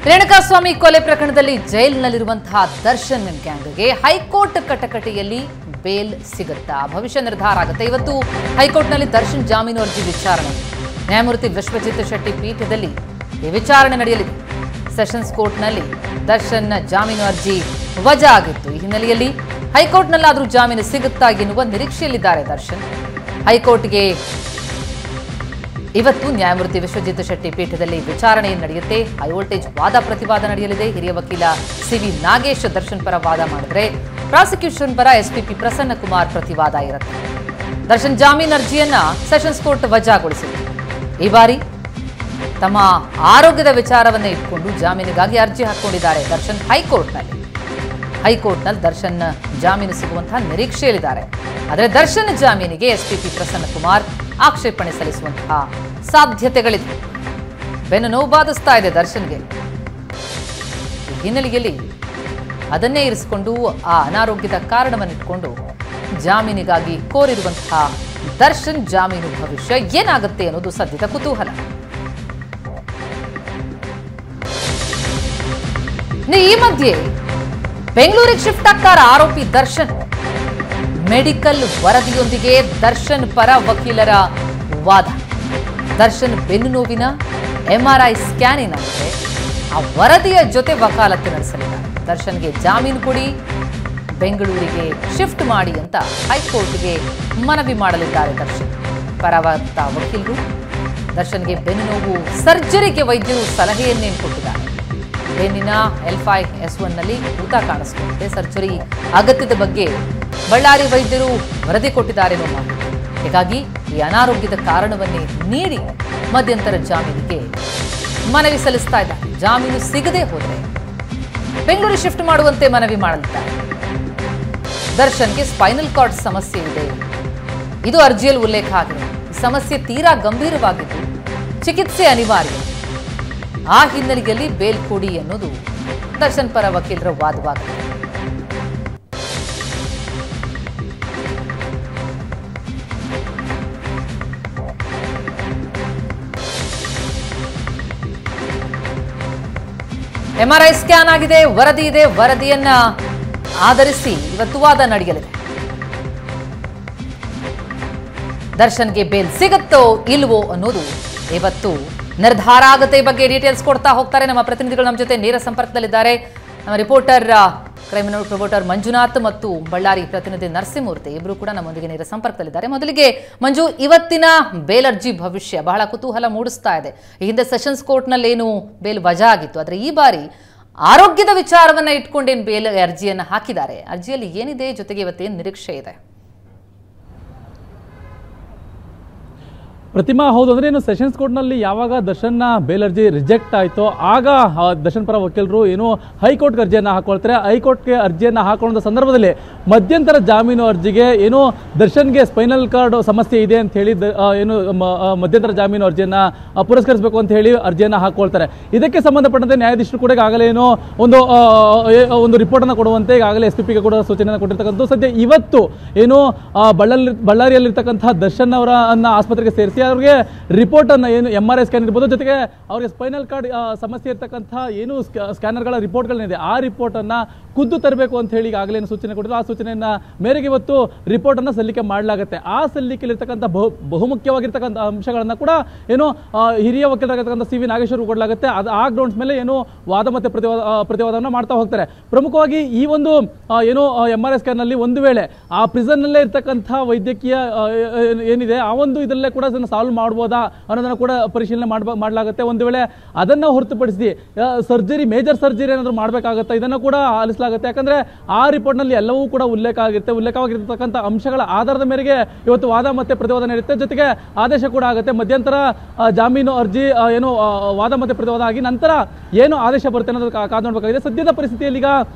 ರೇಣುಕಾಸ್ವಾಮಿ ಕೊಲೆ ಪ್ರಕರಣದಲ್ಲಿ ಜೈಲಿನಲ್ಲಿರುವಂತಹ ದರ್ಶನ್ ಗ್ಯಾಂಗ್ಗೆ ಹೈಕೋರ್ಟ್ ಕಟಕಟೆಯಲ್ಲಿ ಬೇಲ್ ಸಿಗುತ್ತಾ ಭವಿಷ್ಯ ನಿರ್ಧಾರ ಆಗುತ್ತೆ ಇವತ್ತು ಹೈಕೋರ್ಟ್ನಲ್ಲಿ ದರ್ಶನ್ ಜಾಮೀನು ಅರ್ಜಿ ವಿಚಾರಣೆ ನ್ಯಾಯಮೂರ್ತಿ ವಿಶ್ವಜಿತ್ ಶೆಟ್ಟಿ ಪೀಠದಲ್ಲಿ ಈ ವಿಚಾರಣೆ ನಡೆಯಲಿದೆ ಸೆಷನ್ಸ್ ಕೋರ್ಟ್ನಲ್ಲಿ ದರ್ಶನ್ ಜಾಮೀನು ಅರ್ಜಿ ವಜಾ ಆಗಿತ್ತು ಈ ಹಿನ್ನೆಲೆಯಲ್ಲಿ ಹೈಕೋರ್ಟ್ನಲ್ಲಾದರೂ ಜಾಮೀನು ಸಿಗುತ್ತಾ ಎನ್ನುವ ನಿರೀಕ್ಷೆಯಲ್ಲಿದ್ದಾರೆ ದರ್ಶನ್ ಹೈಕೋರ್ಟ್ಗೆ ಇವತ್ತು ನ್ಯಾಯಮೂರ್ತಿ ವಿಶ್ವಜಿತ್ ಶೆಟ್ಟಿ ಪೀಠದಲ್ಲಿ ವಿಚಾರಣೆ ನಡೆಯುತ್ತೆ ಹೈ ವೋಲ್ಟೇಜ್ ವಾದ ಪ್ರತಿವಾದ ನಡೆಯಲಿದೆ ಹಿರಿಯ ವಕೀಲ ಸಿವಿ ನಾಗೇಶ್ ದರ್ಶನ್ ಪರ ವಾದ ಮಾಡಿದ್ರೆ ಪ್ರಾಸಿಕ್ಯೂಷನ್ ಪರ ಎಸ್ಪಿಪಿ ಪ್ರಸನ್ನ ಕುಮಾರ್ ಪ್ರತಿವಾದ ಇರುತ್ತೆ ದರ್ಶನ್ ಜಾಮೀನು ಅರ್ಜಿಯನ್ನ ಸೆಷನ್ಸ್ ಕೋರ್ಟ್ ವಜಾಗೊಳಿಸಿದೆ ಈ ಬಾರಿ ತಮ್ಮ ಆರೋಗ್ಯದ ವಿಚಾರವನ್ನ ಇಟ್ಕೊಂಡು ಜಾಮೀನಿಗಾಗಿ ಅರ್ಜಿ ಹಾಕೊಂಡಿದ್ದಾರೆ ದರ್ಶನ್ ಹೈಕೋರ್ಟ್ನಲ್ಲಿ ಹೈಕೋರ್ಟ್ನಲ್ಲಿ ದರ್ಶನ್ ಜಾಮೀನು ಸಿಗುವಂತಹ ನಿರೀಕ್ಷೆಯಲ್ಲಿದ್ದಾರೆ ಆದರೆ ದರ್ಶನ್ ಜಾಮೀನಿಗೆ ಎಸ್ಪಿಪಿ ಪ್ರಸನ್ನ ಕುಮಾರ್ ಆಕ್ಷೇಪಣೆ ಸಲ್ಲಿಸುವಂತಹ ಸಾಧ್ಯತೆಗಳಿದೆ ಬೆನ್ನು ನೋವು ಬಾಧಿಸ್ತಾ ಇದೆ ದರ್ಶನ್ಗೆ ಈ ಹಿನ್ನೆಲೆಯಲ್ಲಿ ಅದನ್ನೇ ಇರಿಸಿಕೊಂಡು ಆ ಅನಾರೋಗ್ಯದ ಕಾರಣವನ್ನಿಟ್ಕೊಂಡು ಜಾಮೀನಿಗಾಗಿ ಕೋರಿರುವಂತಹ ದರ್ಶನ್ ಜಾಮೀನು ಭವಿಷ್ಯ ಏನಾಗುತ್ತೆ ಅನ್ನೋದು ಸದ್ಯದ ಕುತೂಹಲ ಇನ್ನು ಈ ಮಧ್ಯೆ ಬೆಂಗಳೂರಿಗೆ ಶಿಫ್ಟ್ ಆಗ್ತಾರ ಆರೋಪಿ ದರ್ಶನ್ ಮೆಡಿಕಲ್ ವರದಿಯೊಂದಿಗೆ ದರ್ಶನ್ ಪರ ವಕೀಲರ ವಾದ ದರ್ಶನ್ ಬೆನ್ನು ನೋವಿನ ಎಂಆರ್ಐ ಸ್ಕ್ಯಾನಿಂಗ್ ಆಗಿದೆ ಆ ವರದಿಯ ಜೊತೆ ವಕಾಲತ್ತು ನಡೆಸಲಿದ್ದಾರೆ ದರ್ಶನ್ಗೆ ಜಾಮೀನು ಕೊಡಿ ಬೆಂಗಳೂರಿಗೆ ಶಿಫ್ಟ್ ಮಾಡಿ ಅಂತ ಹೈಕೋರ್ಟ್ಗೆ ಮನವಿ ಮಾಡಲಿದ್ದಾರೆ ದರ್ಶನ್ ಪರವರ್ತ ವಕೀಲರು ದರ್ಶನ್ಗೆ ಬೆನ್ನು ನೋವು ಸರ್ಜರಿಗೆ ವೈದ್ಯರು ಸಲಹೆಯನ್ನೇನು ಕೊಟ್ಟಿದ್ದಾರೆ ಬೆನ್ನಿನ ಎಲ್ ಫೈವ್ ಎಸ್ ಒನ್ನಲ್ಲಿ ಊತ ಕಾಣಿಸ್ಕೊಂಡಿದೆ ಸರ್ಜರಿ ಅಗತ್ಯದ ಬಗ್ಗೆ ಬಳ್ಳಾರಿ ವೈದ್ಯರು ವರದಿ ಕೊಟ್ಟಿದ್ದಾರೆ ಅನ್ನೋ ಮಾಹಿತಿ ಹೀಗಾಗಿ ಈ ಅನಾರೋಗ್ಯದ ಕಾರಣವನ್ನೇ ನೀಡಿ ಮಧ್ಯಂತರ ಜಾಮೀನಿಗೆ ಮನವಿ ಸಲ್ಲಿಸ್ತಾ ಇದ್ದಾರೆ ಜಾಮೀನು ಸಿಗದೆ ಹೋದರೆ ಬೆಂಗಳೂರು ಶಿಫ್ಟ್ ಮಾಡುವಂತೆ ಮನವಿ ಮಾಡಲಿದ್ದಾರೆ ದರ್ಶನ್ಗೆ ಸ್ಪೈನಲ್ ಕಾರ್ಡ್ ಸಮಸ್ಯೆ ಇದೆ ಇದು ಅರ್ಜಿಯಲ್ಲಿ ಉಲ್ಲೇಖ ಆಗಿದೆ ಈ ಸಮಸ್ಯೆ ತೀರಾ ಗಂಭೀರವಾಗಿದ್ದು ಚಿಕಿತ್ಸೆ ಅನಿವಾರ್ಯ ಆ ಹಿನ್ನೆಲೆಯಲ್ಲಿ ಬೇಲ್ ಕೊಡಿ ಅನ್ನೋದು ದರ್ಶನ್ ಪರ ವಕೀಲರ ವಾದವಾಗಿದೆ ಎಂಆರ್ಐ ಸ್ಕ್ಯಾನ್ ಆಗಿದೆ ವರದಿ ಇದೆ ವರದಿಯನ್ನ ಆಧರಿಸಿ ಇವತ್ತು ವಾದ ನಡೆಯಲಿದೆ ದರ್ಶನ್ಗೆ ಬೇಲ್ ಸಿಗುತ್ತೋ ಇಲ್ವೋ ಅನ್ನೋದು ಇವತ್ತು ನಿರ್ಧಾರ ಆಗುತ್ತೆ ಈ ಬಗ್ಗೆ ಡೀಟೇಲ್ಸ್ ಕೊಡ್ತಾ ಹೋಗ್ತಾರೆ ನಮ್ಮ ಪ್ರತಿನಿಧಿಗಳು ನಮ್ಮ ಜೊತೆ ನೇರ ಸಂಪರ್ಕದಲ್ಲಿದ್ದಾರೆ ನಮ್ಮ ರಿಪೋರ್ಟರ್ ಕ್ರೈಮಿನಲ್ ರಿಪೋರ್ಟರ್ ಮಂಜುನಾಥ್ ಮತ್ತು ಬಳ್ಳಾರಿ ಪ್ರತಿನಿಧಿ ನರಸಿಂಹಮೂರ್ತಿ ಇಬ್ಬರು ಕೂಡ ನಮ್ಮೊಂದಿಗೆ ನೇರ ಸಂಪರ್ಕದಲ್ಲಿದ್ದಾರೆ ಮೊದಲಿಗೆ ಮಂಜು ಇವತ್ತಿನ ಬೇಲ್ ಅರ್ಜಿ ಭವಿಷ್ಯ ಬಹಳ ಕುತೂಹಲ ಮೂಡಿಸ್ತಾ ಇದೆ ಈ ಹಿಂದೆ ಸೆಷನ್ಸ್ ಕೋರ್ಟ್ನಲ್ಲಿ ಏನು ಬೇಲ್ ವಜಾ ಆಗಿತ್ತು ಆದರೆ ಈ ಬಾರಿ ಆರೋಗ್ಯದ ವಿಚಾರವನ್ನ ಇಟ್ಕೊಂಡೇನು ಬೇಲ್ ಅರ್ಜಿಯನ್ನು ಹಾಕಿದ್ದಾರೆ ಅರ್ಜಿಯಲ್ಲಿ ಏನಿದೆ ಜೊತೆಗೆ ಇವತ್ತೇನು ನಿರೀಕ್ಷೆ ಇದೆ ಪ್ರತಿಮಾ ಹೌದು ಅಂದ್ರೆ ಏನು ಸೆಷನ್ಸ್ ಕೋರ್ಟ್ನಲ್ಲಿ ಯಾವಾಗ ದರ್ಶನ್ನ ಬೇಲ್ ಅರ್ಜಿ ರಿಜೆಕ್ಟ್ ಆಯಿತೋ ಆಗ ಆ ದರ್ಶನ್ ಪರ ವಕೀಲರು ಏನು ಹೈಕೋರ್ಟ್ಗೆ ಅರ್ಜಿಯನ್ನು ಹಾಕೊಳ್ತಾರೆ ಹೈಕೋರ್ಟ್ಗೆ ಅರ್ಜಿಯನ್ನು ಹಾಕೊಳ್ಳೋ ಸಂದರ್ಭದಲ್ಲಿ ಮಧ್ಯಂತರ ಜಾಮೀನು ಅರ್ಜಿಗೆ ಏನು ದರ್ಶನ್ಗೆ ಸ್ಪೈನಲ್ ಕಾರ್ಡ್ ಸಮಸ್ಯೆ ಇದೆ ಅಂತ ಹೇಳಿ ದ- ಆ, ಏನು ಮ- ಆ, ಮಧ್ಯಂತರ ಜಾಮೀನು ಅರ್ಜಿಯನ್ನು ಆ, ಪುರಸ್ಕರಿಸಬೇಕು ಅಂತ ಹೇಳಿ ಅರ್ಜಿಯನ್ನು ಹಾಕೊಳ್ತಾರೆ ಇದಕ್ಕೆ ಸಂಬಂಧಪಟ್ಟಂತೆ ನ್ಯಾಯಾಧೀಶರು ಕೂಡ ಈಗಾಗಲೇ ಏನು ಒಂದು ಆ, ಏ- ಒಂದು ರಿಪೋರ್ಟನ್ನು ಕೊಡುವಂತೆ ಈಗಾಗಲೇ ಎಸ್ ಪಿ ಪಿಗೆ ಕೂಡ ಸೂಚನೆಯನ್ನು ಕೊಟ್ಟಿರ್ತಕ್ಕಂಥ ಸದ್ಯ ಇವತ್ತು ಏನು ಆ, ಬಳ್ಳಾರಿ ಬಳ್ಳಾರಿಯಲ್ಲಿರ್ತಕ್ಕಂಥ ದರ್ಶನ್ ಅವರ ಅನ್ನ ಆಸ್ಪತ್ರೆಗೆ ಸೇರಿಸಿ ಅವ್ರಿಗೆ ರಿಪೋರ್ಟ್ ಅನ್ನ ಏನು ಎಂ ಆರ್ ಐ ಸ್ಕ್ಯಾನ್ ಇರ್ಬೋದು ಜೊತೆಗೆ ಅವ್ರಿಗೆ ಸ್ಪೈನಲ್ ಕಾರ್ಡ್ ಸಮಸ್ಯೆ ಇರ್ತಕ್ಕಂಥ ಏನು ಸ್ಕ್ಯಾನರ್ಗಳ ರಿಪೋರ್ಟ್ಗಳೇನಿದೆ ಆ ರಿಪೋರ್ಟ್ ಅನ್ನ ಖುದ್ದು ತರಬೇಕು ಅಂತ ಹೇಳಿ ಈಗಾಗಲೇ ಏನು ಸೂಚನೆ ಕೊಟ್ಟಿದ್ರು ಆ ಸೂಚನೆಯನ್ನ ಮೇರೆಗೆ ಇವತ್ತು ರಿಪೋರ್ಟ್ ಅನ್ನ ಸಲ್ಲಿಕೆ ಮಾಡಲಾಗುತ್ತೆ ಆ ಸಲ್ಲಿಕೆಯಲ್ಲಿರ್ತಕ್ಕಂಥ ಬಹು ಬಹುಮುಖ್ಯವಾಗಿರ್ತಕ್ಕಂಥ ಅಂಶಗಳನ್ನ ಕೂಡ ಏನು ಆ, ಹಿರಿಯ ವಕೀಲರಾಗಿರ್ತಕ್ಕಂಥ ಸಿ ವಿ ನಾಗೇಶ್ವರ್ ಕೊಡಲಾಗುತ್ತೆ ಅದು ಆ ಗ್ರೌಂಡ್ಸ್ ಮೇಲೆ ಏನು ವಾದ ಮತ್ತೆ ಪ್ರತಿವಾದ ಆ, ಪ್ರತಿವಾದವನ್ನ ಮಾಡ್ತಾ ಹೋಗ್ತಾರೆ ಪ್ರಮುಖವಾಗಿ ಈ ಒಂದು ಆ, ಏನು ಎಂ ಆರ್ ಐ ಸ್ಕ್ಯಾನ್ನಲ್ಲಿ ಒಂದು ವೇಳೆ ಆ ಪ್ರಿಸನ್ನಲ್ಲೇ ಇರ್ತಕ್ಕಂಥ ವೈದ್ಯಕೀಯ ಆ, ಏನ್- ಏನಿದೆ ಆ ಒಂದು ಇದರಲ್ಲೇ ಕೂಡ ಅದನ್ನು ಸಾಲ್ವ್ ಮಾಡ್ಬೋದಾ ಅನ್ನೋದನ್ನ ಕೂಡ ಪರಿಶೀಲನೆ ಮಾಡ್ಬ ಮಾಡಲಾಗುತ್ತೆ ಒಂದು ವೇಳೆ ಅದನ್ನ ಹೊರತುಪಡಿಸಿ ಸರ್ಜರಿ ಮೇಜರ್ ಸರ್ಜರಿ ಏನಾದರೂ ಮಾಡಬೇಕಾಗುತ್ತೆ ಇದನ್ನು ಕೂಡ ಆಲಿಸಲಾಗುತ್ತೆ ಯಾಕಂದ್ರೆ ಆ ರಿಪೋರ್ಟ್ನಲ್ಲಿ ಎಲ್ಲವೂ ಕೂಡ ಉಲ್ಲೇಖ ಆಗಿರುತ್ತೆ ಉಲ್ಲೇಖವಾಗಿರ್ತಕ್ಕಂಥ ಅಂಶಗಳ ಆಧಾರದ ಮೇರೆಗೆ ಇವತ್ತು ವಾದ ಮತ್ತೆ ಪ್ರತಿವಾದ ನಡೆಯುತ್ತೆ ಜೊತೆಗೆ ಆದೇಶ ಕೂಡ ಆಗುತ್ತೆ ಮಧ್ಯಂತರ ಆ, ಜಾಮೀನು ಅರ್ಜಿ ಆ, ಏನು ಆ, ವಾದ ಮತ್ತೆ ಪ್ರತಿವಾದ ಆಗಿ ನಂತರ ಏನು ಆದೇಶ ಬರುತ್ತೆ ಅನ್ನೋದು ಕಾ- ಕಾದು ನೋಡಬೇಕಾಗಿದೆ ಸದ್ಯದ ಪರಿಸ್ಥಿತಿಯಲ್ಲಿ ಈಗ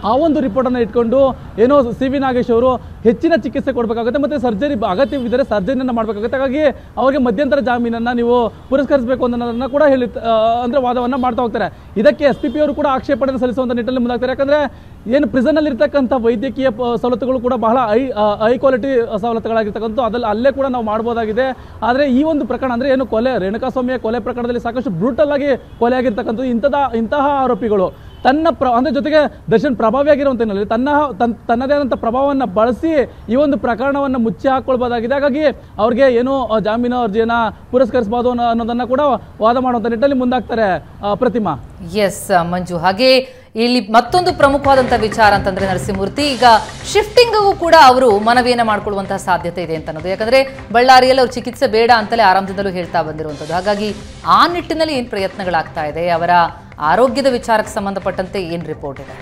ಆ ಒಂದು ರಿಪೋರ್ಟನ್ನು ಇಟ್ಕೊಂಡು ಏನೋ ಸಿ ವಿ ನಾಗೇಶ್ ಅವರು ಹೆಚ್ಚಿನ ಚಿಕಿತ್ಸೆ ಕೊಡಬೇಕಾಗುತ್ತೆ ಮತ್ತು ಸರ್ಜರಿ ಅಗತ್ಯವಿದ್ದರೆ ಸರ್ಜರಿಯನ್ನು ಮಾಡಬೇಕಾಗುತ್ತೆ ಹಾಗಾಗಿ ಅವರಿಗೆ ಮಧ್ಯಂತರ ಜಾಮೀನನ್ನು ನೀವು ಪುರಸ್ಕರಿಸಬೇಕು ಅನ್ನೋದನ್ನು ಕೂಡ ಹೇಳಿ ಆ, ಅಂದ್ರೆ ವಾದವನ್ನು ಮಾಡ್ತಾ ಹೋಗ್ತಾರೆ ಇದಕ್ಕೆ ಎಸ್ ಪಿ ಪಿ ಅವರು ಕೂಡ ಆಕ್ಷೇಪಣೆ ಸಲ್ಲಿಸುವಂಥ ನಿಟ್ಟಲ್ಲಿ ಮುಂದಾಗ್ತಾರೆ ಯಾಕಂದ್ರೆ ಏನು ಪ್ರಿಸನಲ್ಲಿ ಇರ್ತಕ್ಕಂಥ ವೈದ್ಯಕೀಯ ಪ- ಸವಲತ್ತುಗಳು ಕೂಡ ಬಹಳ ಹೈ ಹೈ ಕ್ವಾಲಿಟಿ ಸವಲತ್ತುಗಳಾಗಿರ್ತಕ್ಕಂಥ ಅದ್ರಲ್ಲಿ ಅಲ್ಲೇ ಕೂಡ ನಾವು ಮಾಡ್ಬೋದಾಗಿದೆ ಆದರೆ ಈ ಒಂದು ಪ್ರಕರಣ ಅಂದರೆ ಏನು ಕೊಲೆ ರೇಣುಕಾಸ್ವಾಮಿಯ ಕೊಲೆ ಪ್ರಕರಣದಲ್ಲಿ ಸಾಕಷ್ಟು ಬ್ರೂಟಲ್ ಆಗಿ ಕೊಲೆ ಆಗಿರ್ತಕ್ಕಂಥದ್ದು ಇಂಥದ ಇಂತಹ ಆರೋಪಿಗಳು ತನ್ನ ಪ್ರ ಅಂದರೆ ಜೊತೆಗೆ ದರ್ಶನ್ ಪ್ರಭಾವಿಯಾಗಿರುವಂಥ ಹಿನ್ನೆಲೆಯಲ್ಲಿ ತನ್ನ ತನ್ ತನ್ನದೇ ಆದಂಥ ಪ್ರಭಾವವನ್ನು ಬಳಸಿ ಈ ಒಂದು ಪ್ರಕರಣವನ್ನು ಮುಚ್ಚಿ ಹಾಕೊಳ್ಬೋದಾಗಿದೆ ಹಾಗಾಗಿ ಅವ್ರಿಗೆ ಏನು ಆ, ಜಾಮೀನು ಅರ್ಜಿಯನ್ನು ಪುರಸ್ಕರಿಸಬಹುದು ಅನ್ನೋ ಅನ್ನೋದನ್ನು ಕೂಡ ವಾದ ಮಾಡುವಂಥ ನಿಟ್ಟಲ್ಲಿ ಮುಂದಾಗ್ತಾರೆ ಆ, ಪ್ರತಿಮಾ ಎಸ್ ಮಂಜು ಹಾಗೆ ಇಲ್ಲಿ ಮತ್ತೊಂದು ಪ್ರಮುಖವಾದಂಥ ವಿಚಾರ ಅಂತಂದ್ರೆ ನರಸಿಂಹಮೂರ್ತಿ ಈಗ ಶಿಫ್ಟಿಂಗ್ಗೂ ಕೂಡ ಅವರು ಮನವಿಯನ್ನ ಮಾಡ್ಕೊಳ್ಳುವಂತಹ ಸಾಧ್ಯತೆ ಇದೆ ಅಂತ ಅನ್ನೋದು ಯಾಕಂದ್ರೆ ಬಳ್ಳಾರಿಯಲ್ಲಿ ಅವ್ರು ಚಿಕಿತ್ಸೆ ಬೇಡ ಅಂತಲೇ ಆರಂಭದಿಂದಲೂ ಹೇಳ್ತಾ ಬಂದಿರುವಂಥದ್ದು ಹಾಗಾಗಿ ಆ ನಿಟ್ಟಿನಲ್ಲಿ ಏನು ಪ್ರಯತ್ನಗಳಾಗ್ತಾ ಇದೆ ಅವರ ಆರೋಗ್ಯದ ವಿಚಾರಕ್ಕೆ ಸಂಬಂಧಪಟ್ಟಂತೆ ಏನು ರಿಪೋರ್ಟ್ ಇದೆ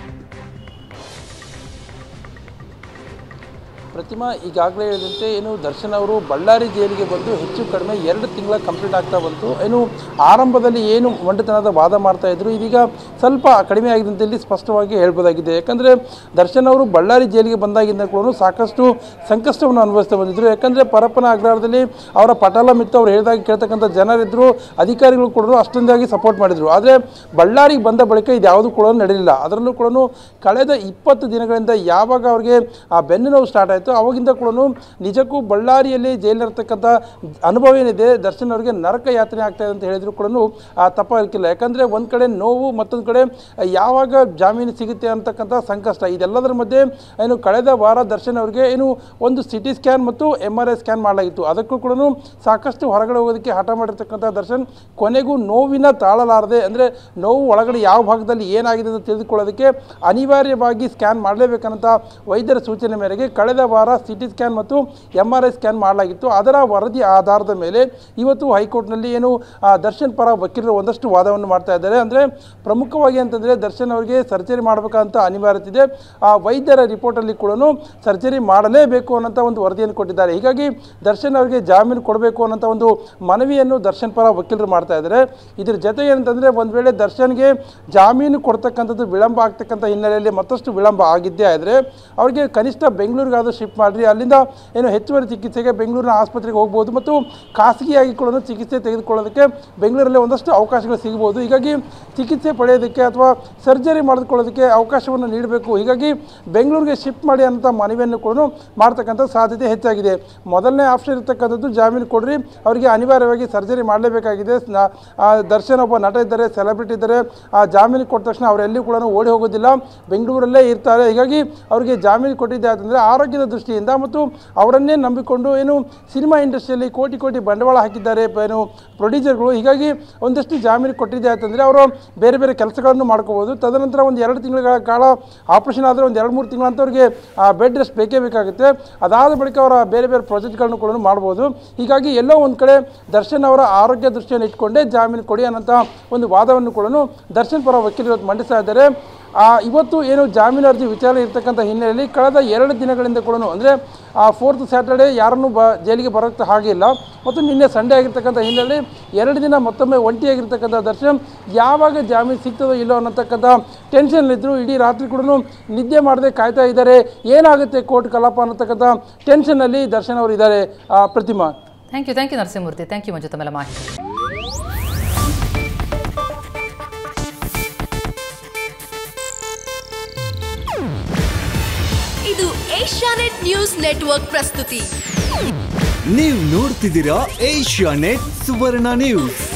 ಪ್ರತಿಮಾ ಈಗಾಗಲೇ ಹೇಳಿದಂತೆ ಏನು ದರ್ಶನ್ ಅವರು ಬಳ್ಳಾರಿ ಜೈಲಿಗೆ ಬಂದು ಹೆಚ್ಚು ಕಡಿಮೆ ಎರಡು ತಿಂಗಳ ಕಂಪ್ಲೀಟ್ ಆಗ್ತಾ ಬಂತು ಏನು ಆರಂಭದಲ್ಲಿ ಏನು ಒಂಟತನದ ವಾದ ಮಾಡ್ತಾ ಇದ್ರು ಇದೀಗ ಸ್ವಲ್ಪ ಕಡಿಮೆ ಆಗಿದಂತೆ ಇಲ್ಲಿ ಸ್ಪಷ್ಟವಾಗಿ ಹೇಳ್ಬೋದಾಗಿದೆ ಯಾಕಂದರೆ ದರ್ಶನ್ ಅವರು ಬಳ್ಳಾರಿ ಜೈಲಿಗೆ ಬಂದಾಗಿಂದ ಕೂಡ ಸಾಕಷ್ಟು ಸಂಕಷ್ಟವನ್ನು ಅನುಭವಿಸ್ತಾ ಬಂದಿದ್ರು ಯಾಕಂದರೆ ಪರಪ್ಪನ ಅಗ್ರಹಾರದಲ್ಲಿ ಅವರ ಪಟಾಲ ಮಿತ್ತು ಅವ್ರು ಹೇಳಿದಾಗ ಕೇಳ್ತಕ್ಕಂಥ ಜನರಿದ್ದರು ಅಧಿಕಾರಿಗಳು ಕೂಡ ಅಷ್ಟೊಂದಾಗಿ ಸಪೋರ್ಟ್ ಮಾಡಿದರು ಆದರೆ ಬಳ್ಳಾರಿಗೆ ಬಂದ ಬಳಿಕ ಇದು ಯಾವುದು ಕೂಡ ನಡೆಯಲಿಲ್ಲ ಅದರಲ್ಲೂ ಕೂಡ ಕಳೆದ ಇಪ್ಪತ್ತು ದಿನಗಳಿಂದ ಯಾವಾಗ ಅವ್ರಿಗೆ ಆ ಬೆನ್ನು ನೋವು ಸ್ಟಾರ್ಟ್ ಆಯಿತು ಅವಾಗಿಂದ ಕೂಡ ನಿಜಕ್ಕೂ ಬಳ್ಳಾರಿಯಲ್ಲಿ ಜೈಲಿರ್ತಕ್ಕಂಥ ಅನುಭವ ಏನಿದೆ ದರ್ಶನ್ ಅವರಿಗೆ ನರಕ ಯಾತನೆ ಆಗ್ತಾ ಇದೆ ಅಂತ ಹೇಳಿದ್ರು ಕೂಡ ತಪ್ಪಾಗಿಲ್ಲ ಯಾಕಂದರೆ ಒಂದು ಕಡೆ ನೋವು ಮತ್ತೊಂದು ಕಡೆ ಯಾವಾಗ ಜಾಮೀನು ಸಿಗುತ್ತೆ ಅಂತಕ್ಕಂಥ ಸಂಕಷ್ಟ ಇದೆಲ್ಲದರ ಮಧ್ಯೆ ಏನು ಕಳೆದ ವಾರ ದರ್ಶನ್ ಅವರಿಗೆ ಏನು ಒಂದು ಸಿ ಟಿ ಸ್ಕ್ಯಾನ್ ಮತ್ತು ಎಮ್ ಆರ್ ಐ ಸ್ಕ್ಯಾನ್ ಮಾಡಲಾಗಿತ್ತು ಅದಕ್ಕೂ ಕೂಡ ಸಾಕಷ್ಟು ಹೊರಗಡೆ ಹೋಗೋದಕ್ಕೆ ಹಠ ಮಾಡಿರ್ತಕ್ಕಂಥ ದರ್ಶನ್ ಕೊನೆಗೂ ನೋವಿನ ತಾಳಲಾರದೆ ಅಂದರೆ ನೋವು ಒಳಗಡೆ ಯಾವ ಭಾಗದಲ್ಲಿ ಏನಾಗಿದೆ ಅಂತ ತಿಳಿದುಕೊಳ್ಳೋದಕ್ಕೆ ಅನಿವಾರ್ಯವಾಗಿ ಸ್ಕ್ಯಾನ್ ಮಾಡಲೇಬೇಕನ್ನಂಥ ವೈದ್ಯರ ಸೂಚನೆ ಮೇರೆಗೆ ಕಳೆದ ವಾರ ಸಿ ಟಿ ಸ್ಕ್ಯಾನ್ ಮತ್ತು ಎಮ್ ಆರ್ ಐ ಸ್ಕ್ಯಾನ್ ಮಾಡಲಾಗಿತ್ತು ಅದರ ವರದಿ ಆಧಾರದ ಮೇಲೆ ಇವತ್ತು ಹೈಕೋರ್ಟ್ನಲ್ಲಿ ಏನು ಆ, ದರ್ಶನ್ ಪರ ವಕೀಲರು ಒಂದಷ್ಟು ವಾದವನ್ನು ಮಾಡ್ತಾ ಇದ್ದಾರೆ ಅಂದರೆ ಪ್ರಮುಖವಾಗಿ ಅಂತಂದರೆ ದರ್ಶನ್ ಅವರಿಗೆ ಸರ್ಜರಿ ಮಾಡಬೇಕಂತ ಅನಿವಾರ್ಯತೆ ಇದೆ ಆ ವೈದ್ಯರ ರಿಪೋರ್ಟಲ್ಲಿ ಕೂಡ ಸರ್ಜರಿ ಮಾಡಲೇಬೇಕು ಅನ್ನೋಂಥ ಒಂದು ವರದಿಯನ್ನು ಕೊಟ್ಟಿದ್ದಾರೆ ಹೀಗಾಗಿ ದರ್ಶನ್ ಅವರಿಗೆ ಜಾಮೀನು ಕೊಡಬೇಕು ಅನ್ನೋಂಥ ಒಂದು ಮನವಿಯನ್ನು ದರ್ಶನ್ ಪರ ವಕೀಲರು ಮಾಡ್ತಾ ಇದ್ದಾರೆ ಇದ್ರ ಜೊತೆ ಏನಂತಂದರೆ ಒಂದು ವೇಳೆ ದರ್ಶನ್ಗೆ ಜಾಮೀನು ಕೊಡ್ತಕ್ಕಂಥದ್ದು ವಿಳಂಬ ಆಗ್ತಕ್ಕಂಥ ಹಿನ್ನೆಲೆಯಲ್ಲಿ ಮತ್ತಷ್ಟು ವಿಳಂಬ ಆಗಿದ್ದೇ ಆದರೆ ಅವರಿಗೆ ಕನಿಷ್ಠ ಬೆಂಗಳೂರಿಗಾದರೂ ಶಿಫ್ಟ್ ಮಾಡಿರಿ ಅಲ್ಲಿಂದ ಏನು ಹೆಚ್ಚುವರಿ ಚಿಕಿತ್ಸೆಗೆ ಬೆಂಗಳೂರಿನ ಆಸ್ಪತ್ರೆಗೆ ಹೋಗ್ಬೋದು ಮತ್ತು ಖಾಸಗಿಯಾಗಿ ಕೂಡ ಚಿಕಿತ್ಸೆ ತೆಗೆದುಕೊಳ್ಳೋದಕ್ಕೆ ಬೆಂಗಳೂರಲ್ಲಿ ಒಂದಷ್ಟು ಅವಕಾಶಗಳು ಸಿಗ್ಬೋದು ಹೀಗಾಗಿ ಚಿಕಿತ್ಸೆ ಪಡೆಯೋದಕ್ಕೆ ಅಥವಾ ಸರ್ಜರಿ ಮಾಡಿಕೊಳ್ಳೋದಕ್ಕೆ ಅವಕಾಶವನ್ನು ನೀಡಬೇಕು ಹೀಗಾಗಿ ಬೆಂಗಳೂರಿಗೆ ಶಿಫ್ಟ್ ಮಾಡಿ ಅಂತ ಮನವಿಯನ್ನು ಕೂಡ ಮಾಡ್ತಕ್ಕಂಥ ಸಾಧ್ಯತೆ ಹೆಚ್ಚಾಗಿದೆ ಮೊದಲನೇ ಆಪ್ಷನ್ ಇರ್ತಕ್ಕಂಥದ್ದು ಜಾಮೀನು ಕೊಡ್ರಿ ಅವರಿಗೆ ಅನಿವಾರ್ಯವಾಗಿ ಸರ್ಜರಿ ಮಾಡಲೇಬೇಕಾಗಿದೆ ನ- ಆ, ದರ್ಶನ್ ಒಬ್ಬ ನಟ ಇದ್ದಾರೆ ಸೆಲೆಬ್ರಿಟಿ ಇದ್ದಾರೆ ಆ ಜಾಮೀನು ಕೊಟ್ಟ ತಕ್ಷಣ ಅವರೆಲ್ಲಿ ಕೂಡ ಓಡಿ ಹೋಗೋದಿಲ್ಲ ಬೆಂಗಳೂರಲ್ಲೇ ಇರ್ತಾರೆ ಹೀಗಾಗಿ ಅವರಿಗೆ ಜಾಮೀನು ಕೊಟ್ಟಿದ್ದೆ ಅಂತಂದರೆ ಆರೋಗ್ಯದ ದೃಷ್ಟಿಯಿಂದ ಮತ್ತು ಅವರನ್ನೇ ನಂಬಿಕೊಂಡು ಏನು ಸಿನಿಮಾ ಇಂಡಸ್ಟ್ರಿಯಲ್ಲಿ ಕೋಟಿ ಕೋಟಿ ಬಂಡವಾಳ ಹಾಕಿದ್ದಾರೆ ಪ- ಏನು ಪ್ರೊಡ್ಯೂಸರ್ಗಳು ಹೀಗಾಗಿ ಒಂದಷ್ಟು ಜಾಮೀನು ಕೊಟ್ಟಿದೆ ಅಂತಂದರೆ ಅವರು ಬೇರೆ ಬೇರೆ ಕೆಲಸಗಳನ್ನು ಮಾಡ್ಕೋಬೋದು ತದನಂತರ ಒಂದು ಎರಡು ತಿಂಗಳ ಕಾಲ ಆಪರೇಷನ್ ಆದರೆ ಒಂದು ಎರಡು ಮೂರು ತಿಂಗಳಂತ ಅವ್ರಿಗೆ ಬೆಡ್ ರೆಸ್ಟ್ ಬೇಕೇ ಬೇಕಾಗುತ್ತೆ ಅದಾದ ಬಳಿಕ ಅವರ ಬೇರೆ ಬೇರೆ ಪ್ರಾಜೆಕ್ಟ್ಗಳನ್ನು ಕೂಡ ಮಾಡ್ಬೋದು ಹೀಗಾಗಿ ಎಲ್ಲೋ ಒಂದು ಕಡೆ ದರ್ಶನ್ ಅವರ ಆರೋಗ್ಯ ದೃಷ್ಟಿಯನ್ನು ಇಟ್ಕೊಂಡೇ ಜಾಮೀನು ಕೊಡಿ ಅನ್ನೋಂಥ ಒಂದು ವಾದವನ್ನು ಕೂಡ ದರ್ಶನ್ ಪರ ವಕೀಲರು ಇವತ್ತು ಮಂಡಿಸ್ತಾ ಇದ್ದಾರೆ ಆ, ಇವತ್ತು ಏನು ಜಾಮೀನು ಅರ್ಜಿ ವಿಚಾರಣೆ ಇರ್ತಕ್ಕಂಥ ಹಿನ್ನೆಲೆಯಲ್ಲಿ ಕಳೆದ ಎರಡು ದಿನಗಳಿಂದ ಕೂಡ ಅಂದರೆ ಆ ಫೋರ್ತ್ ಸ್ಯಾಟರ್ಡೇ ಯಾರನ್ನೂ ಬ ಜೈಲಿಗೆ ಬರೋಕ್ಕೆ ಹಾಗಿಲ್ಲ ಮತ್ತು ನಿನ್ನೆ ಸಂಡೇ ಆಗಿರ್ತಕ್ಕಂಥ ಹಿನ್ನೆಲೆಯಲ್ಲಿ ಎರಡು ದಿನ ಮತ್ತೊಮ್ಮೆ ಒಂಟಿಯಾಗಿರ್ತಕ್ಕಂಥ ದರ್ಶನ್ ಯಾವಾಗ ಜಾಮೀನು ಸಿಗ್ತದೋ ಇಲ್ಲೋ ಅನ್ನತಕ್ಕಂಥ ಟೆನ್ಷನ್ನಲ್ಲಿದ್ದರು ಇಡೀ ರಾತ್ರಿ ಕೂಡ ನಿದ್ದೆ ಮಾಡದೆ ಕಾಯ್ತಾ ಇದ್ದಾರೆ ಏನಾಗುತ್ತೆ ಕೋರ್ಟ್ ಕಲಾಪ ಅನ್ನತಕ್ಕಂಥ ಟೆನ್ಷನ್ನಲ್ಲಿ ದರ್ಶನ್ ಅವರು ಇದ್ದಾರೆ ಆ, Prathima thank you thank you Narasimhamurthy thank you Manju ತಮ್ಮೆಲ್ಲ ಮಾಹಿತಿ ಇದು ಏಷ್ಯಾನೆಟ್ ನ್ಯೂಸ್ ನೆಟ್ವರ್ಕ್ ಪ್ರಸ್ತುತಿ ನೀವು ನೋಡ್ತಿದ್ದೀರಾ ಏಷ್ಯಾ ನೆಟ್ ಸುವರ್ಣ ನ್ಯೂಸ್